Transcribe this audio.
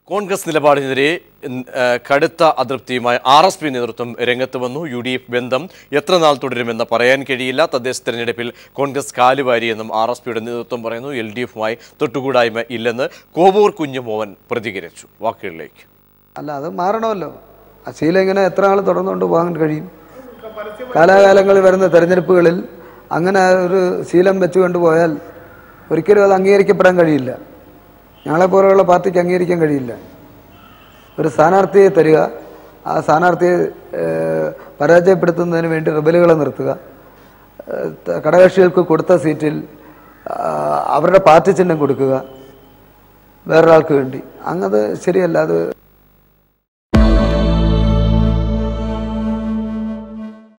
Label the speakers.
Speaker 1: കോൺഗ്രസ് നിലപാടിനെതിരെ ഉം, ആ, കടുത്ത അതൃപ്തിയുമായി ആർ എസ് പി നേതൃത്വം രംഗത്ത് വന്നു യു ഡി എഫ് ബന്ധം എത്ര നാൾ തുടരുമെന്ന് പറയാൻ കഴിയില്ല തദ്ദേശ തെരഞ്ഞെടുപ്പിൽ കോൺഗ്രസ് കാലുവാരിയെന്നും ആർ എസ് പിയുടെ നേതൃത്വം പറയുന്നു എൽ ഡി എഫുമായി തൊട്ടുകൂടായ്മ ഇല്ലെന്ന് കോവൂർ കുഞ്ഞുമോഹൻ പ്രതികരിച്ചു വാക്കുകളിലേക്ക്
Speaker 2: അല്ല അത് മാറണമല്ലോ ആ ശീലം ഇങ്ങനെ എത്ര നാൾ തുടർന്നുകൊണ്ട് പോകാൻ കഴിയും കാലാകാലങ്ങളിൽ വരുന്ന തെരഞ്ഞെടുപ്പുകളിൽ അങ്ങനെ ഒരു ശീലം വെച്ചുകൊണ്ട് പോയാൽ ഒരിക്കലും അത് അംഗീകരിക്കപ്പെടാൻ കഴിയില്ല ഞങ്ങളെപ്പോലെയുള്ള പാർട്ടിക്ക് അംഗീകരിക്കാൻ കഴിയില്ല ഒരു സ്ഥാനാർത്ഥിയെ തരിക ആ സ്ഥാനാർത്ഥിയെ ഏഹ്, പരാജയപ്പെടുത്തുന്നതിന് വേണ്ടി റിബലുകളെ നിർത്തുക ഏഹ്, ത- ഘടകകക്ഷികൾക്ക് കൊടുത്ത സീറ്റിൽ ആ, അവരുടെ പാർട്ടി ചിഹ്നം കൊടുക്കുക വേറൊരാൾക്ക് വേണ്ടി അങ്ങത് ശരിയല്ല അത്